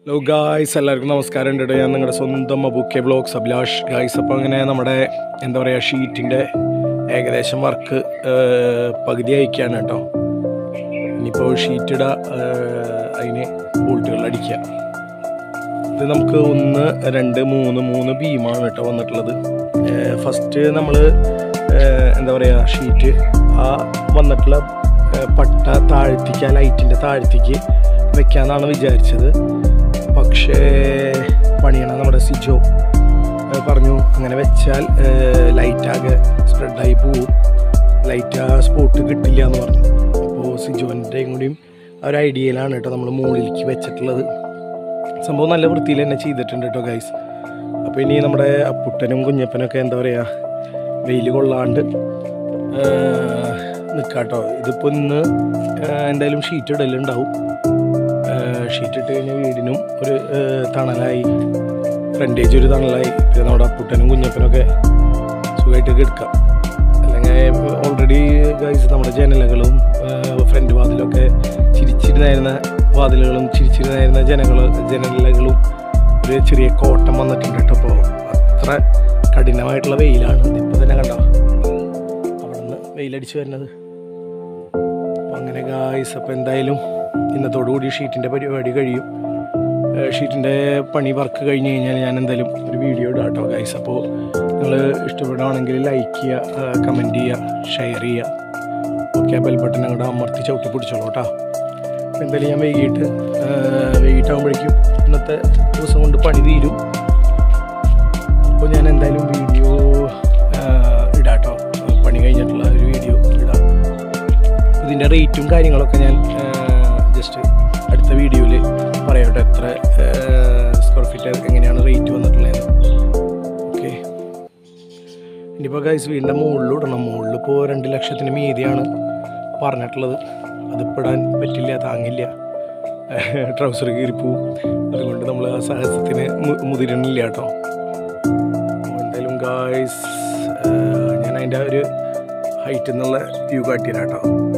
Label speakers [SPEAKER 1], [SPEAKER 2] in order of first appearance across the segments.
[SPEAKER 1] hello guys എല്ലാവർക്കും നമസ്കാരം ഉണ്ട് ഞാൻ നിങ്ങളുടെ സ്വന്തം അബുക്കെ ബ്ലോഗ്സ് അഭിലാഷ് ഗായ്സ് അപ്പോൾ അങ്ങനെ നമ്മുടെ എന്താ പറയുക ഷീറ്റിൻ്റെ ഏകദേശം വർക്ക് പകുതി അയക്കുകയാണ് കേട്ടോ ഇനിയിപ്പോൾ ഷീറ്റ് ഇടുക അതിന് ബോൾട്ടുകൾ അടിക്കുക ഇത് നമുക്ക് ഒന്ന് രണ്ട് മൂന്ന് മൂന്ന് ബീമാണ് കേട്ടോ വന്നിട്ടുള്ളത് ഫസ്റ്റ് നമ്മൾ എന്താ പറയുക ഷീറ്റ് ആ വന്നിട്ടുള്ള ഏഹ്, പട്ട താഴ്ത്തിക്ക് ആ ലൈറ്റിൻ്റെ താഴ്ത്തിക്ക് വെക്കാമെന്നാണ് വിചാരിച്ചത് പക്ഷേ പണിയണ നമ്മുടെ സിജോ ഏഹ്, പറഞ്ഞു അങ്ങനെ വെച്ചാൽ ലൈറ്റ് ആകെ സ്പ്രെഡായി പോവും ലൈറ്റ് ആ സ്പോട്ട് കിട്ടില്ല എന്ന് പറഞ്ഞു അപ്പോൾ സിജോൻ്റെയും കൂടിയും ആ ഒരു ഐഡിയയിലാണ് കേട്ടോ നമ്മൾ മുകളിലേക്ക് വെച്ചിട്ടുള്ളത് സംഭവം നല്ല വൃത്തിയിൽ തന്നെ ചെയ്തിട്ടുണ്ട് കേട്ടോ ഗൈസ് അപ്പോൾ ഇനി നമ്മുടെ അപ്പുട്ടനും കുഞ്ഞപ്പനൊക്കെ എന്താ പറയുക വെയിൽ കൊള്ളാണ്ട് നിൽക്കാട്ടോ ഇതിപ്പോൾ ഇന്ന് ഏഹ്, എന്തായാലും ഷീറ്റ് ഇടലുണ്ടാവും ഷീറ്റ് ഇട്ട് കഴിഞ്ഞാൽ വീടിനും ഒരു ഏഹ്, തണലായി ഫ്രണ്ടേജ് ഒരു തണലായി പിന്നെ നമ്മുടെ അപ്പുട്ടനും കുഞ്ഞപ്പനൊക്കെ സുഖമായിട്ടൊക്കെ എടുക്കാം അല്ലെങ്കിൽ ഓൾറെഡി ഗൈസ് നമ്മുടെ ജനലകളും ഫ്രണ്ട് വാതിലൊക്കെ ചിരിച്ചിരുന്നായിരുന്ന വാതിലുകളും ചിരിച്ചിരുന്നായിരുന്ന ജനങ്ങൾ ജനലകളും ഒരു ചെറിയ കോട്ടം വന്നിട്ടുണ്ട് കേട്ടോ അപ്പോൾ അത്ര കഠിനമായിട്ടുള്ള വെയിലാണ് ഇപ്പോൾ തന്നെ കണ്ടോ അവിടെ നിന്ന് വെയിലടിച്ച് വരുന്നത് അപ്പോൾ അങ്ങനെ ഗായ്സ് അപ്പോൾ എന്തായാലും ഇന്നത്തോടു കൂടി ഷീറ്റിൻ്റെ പരിപാടി കഴിയും ഷീറ്റിൻ്റെ പണി വർക്ക് കഴിഞ്ഞ് കഴിഞ്ഞാൽ ഞാൻ എന്തായാലും ഒരു വീഡിയോ ഇടാം കേട്ടോ ഗൈസ് അപ്പോൾ നിങ്ങൾ ഇഷ്ടപ്പെടുകയാണെങ്കിൽ ലൈക്ക് ചെയ്യുക കമൻറ്റ് ചെയ്യുക ഷെയർ ചെയ്യുക ഓക്കെ ബെൽ ബട്ടൺ അങ്ങോട്ട് അമർത്തി ചവിട്ടി പിടിച്ചോളൂ കേട്ടോ അപ്പോൾ എന്തായാലും ഞാൻ വൈകിട്ട് വൈകിട്ടാകുമ്പോഴേക്കും ഇന്നത്തെ ദിവസം കൊണ്ട് പണി തീരും അപ്പോൾ ഞാൻ എന്തായാലും വീഡിയോ ഇടാം കേട്ടോ പണി കഴിഞ്ഞിട്ടുള്ള ഒരു വീഡിയോ ഇടാം ഇതിൻ്റെ റേറ്റും കാര്യങ്ങളൊക്കെ ഞാൻ ജസ്റ്റ് അടുത്ത വീഡിയോയിൽ പറയാം കേട്ടോ എത്ര സ്ക്വയർ ഫീറ്റ് എങ്ങനെയാണ് റേറ്റ് വന്നിട്ടുള്ളത് ഓക്കെ ഇനിയിപ്പോൾ ഗൈസ് വീടിൻ്റെ മുകളിൽ ഇടണം മുകളിൽ ഇപ്പോൾ രണ്ട് ലക്ഷത്തിന് മീതിയാണ് പറഞ്ഞിട്ടുള്ളത് അതിപ്പോൾ ഇടാൻ പറ്റില്ല താങ്ങില്ല ട്രൗസർ കീറിപ്പോവും അതുകൊണ്ട് നമ്മൾ ആ സാഹസത്തിന് മു- മുതിരണില്ല കേട്ടോ അപ്പോൾ എന്തായാലും ഗായ്സ് ഞാൻ അതിൻ്റെ ഒരു ഹൈറ്റിൽ നിന്നുള്ള വ്യൂ കാട്ടിയതാ കേട്ടോ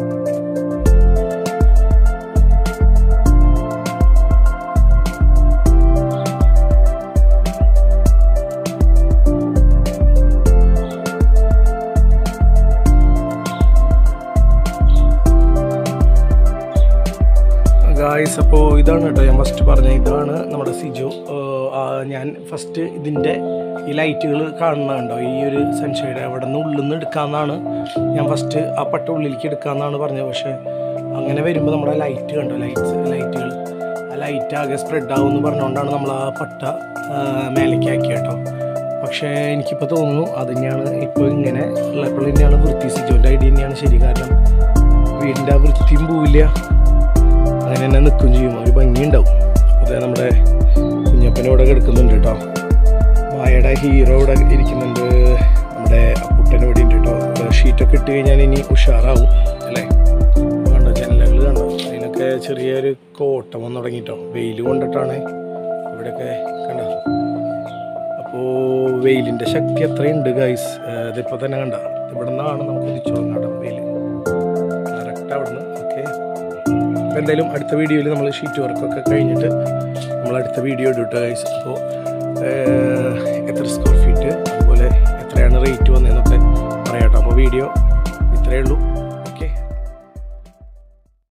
[SPEAKER 1] ഗായ്സ് അപ്പോൾ ഇതാണ് കേട്ടോ ഞാൻ ഫസ്റ്റ് പറഞ്ഞ ഇതാണ് നമ്മുടെ സിജോ ഏഹ്, ആ, ഞാൻ ഫസ്റ്റ് ഇതിൻ്റെ ഈ ലൈറ്റുകൾ കാണുന്നുണ്ടോ ഈ ഒരു സൺഷൈഡ് അവിടെ നിന്ന് ഉള്ളിൽ നിന്ന് എടുക്കാമെന്നാണ് ഞാൻ ഫസ്റ്റ് ആ പട്ട ഉള്ളിലേക്ക് എടുക്കാമെന്നാണ് പറഞ്ഞത് പക്ഷേ അങ്ങനെ വരുമ്പോൾ നമ്മുടെ ലൈറ്റ് കണ്ടോ ലൈറ്റ്സ് ലൈറ്റുകൾ ആ ലൈറ്റ് ആകെ സ്പ്രെഡ് ആവും എന്ന് പറഞ്ഞുകൊണ്ടാണ് നമ്മൾ ആ പട്ട ആ, മേലേക്ക് ആക്കി കേട്ടോ പക്ഷേ എനിക്കിപ്പോൾ തോന്നുന്നു അത് തന്നെയാണ് ഇപ്പോൾ ഇങ്ങനെ ഉള്ളപ്പോൾ തന്നെയാണ് വൃത്തി സിജോൻ്റെ ഐഡിയ തന്നെയാണ് ശരി കാരണം വീടിൻ്റെ ആ വൃത്തിയും പോവില്ല അങ്ങനെ തന്നെ നിൽക്കും ചെയ്യും ഒരു ഭംഗിയുണ്ടാവും അതെ നമ്മുടെ കുഞ്ഞപ്പന ഇവിടെ കിടക്കുന്നുണ്ട് കേട്ടോ മായയുടെ ഹീറോ ഇവിടെ ഇരിക്കുന്നുണ്ട് നമ്മുടെ അപ്പുട്ടൻ ഇവിടെ ഉണ്ട് കേട്ടോ ഷീറ്റൊക്കെ ഇട്ട് കഴിഞ്ഞാൽ ഇനി ഉഷാറാവും അല്ലേ കണ്ടോ ജനലകൾ കണ്ടോ അതിനൊക്കെ ചെറിയൊരു കോട്ടം വന്ന് തുടങ്ങിട്ടോ വെയിൽ കൊണ്ടിട്ടാണ് ഇവിടെയൊക്കെ കണ്ടോ അപ്പോൾ വെയിലിൻ്റെ ശക്തി അത്രയുണ്ട് ഗൈസ് ഇതിപ്പോൾ തന്നെ കണ്ട ഇവിടെ നിന്നാണ് നമുക്ക് തിരിച്ചു തുടങ്ങാം വെയിൽ കറക്റ്റ് അവിടെ നിന്ന് ഓക്കെ അപ്പോൾ എന്തായാലും അടുത്ത വീഡിയോയിൽ നമ്മൾ ഷീറ്റ് വർക്കൊക്കെ കഴിഞ്ഞിട്ട് നമ്മൾ അടുത്ത വീഡിയോ ഇടും കേട്ടോ ഗൈസ് അപ്പോൾ എത്ര സ്ക്വയർ ഫീറ്റ് അതുപോലെ എത്രയാണ് റേറ്റ് വന്നതെന്നൊക്കെ പറയാം കേട്ടോ അപ്പോൾ വീഡിയോ ഇത്രയേ ഉള്ളൂ